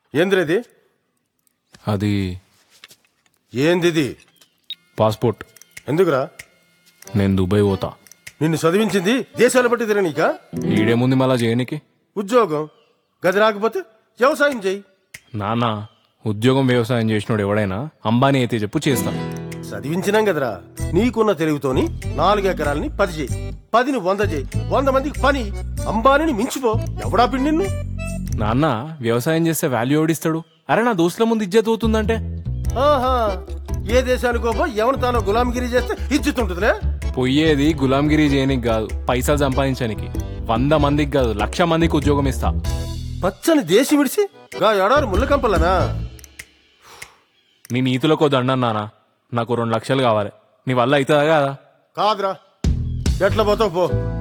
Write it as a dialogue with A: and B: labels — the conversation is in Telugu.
A: ఏంద్రేది
B: అది
A: ఏందిది
B: పాస్పోర్ట్
A: ఎందుకురా
B: నేను దుబాయ్ పోతా
A: నిన్ను చదివించింది దేశాల బట్టి తిరగనీక
B: ఈడేముంది మళ్ళా చేయనికి
A: ఉద్యోగం గది రాకపోతే వ్యవసాయం చేయి
B: నాన్న ఉద్యోగం వ్యవసాయం చేసినోడు ఎవడైనా అంబానీ అయితే చెప్పు చేస్తా
A: చదివించినాం కదరా నీకున్న తెలివితోని నాలుగు ఎకరాలని పది చేయి పదిని వంద చేయి వంద మందికి పని అంబానీని మించిపో ఎవడా పిండి నిన్ను
B: నాన్న వ్యవసాయం చేస్తే వాల్యూ ఎవడిస్తాడు అరే నా దోస్తుల ముందు ఇజ్జత్ అవుతుందంటే
A: ఆహా ఏ దేశానికో పో ఎవరు తానో గులాంగిరి చేస్తే ఇచ్చుతుంటుందిలే
B: పోయేది గులాంగిరి చేయనికి కాదు పైసలు సంపాదించడానికి వంద మందికి కాదు లక్ష మందికి ఉద్యోగం ఇస్తా
A: పచ్చని దేశం విడిచి గా ఎడారు ముళ్ళకంపలనా
B: నీ నీతులకు దండం నాన్న నాకు రెండు లక్షలు కావాలి నీ వల్ల అవుతుందా కదా
A: కాదురా ఎట్లా పోతావు పో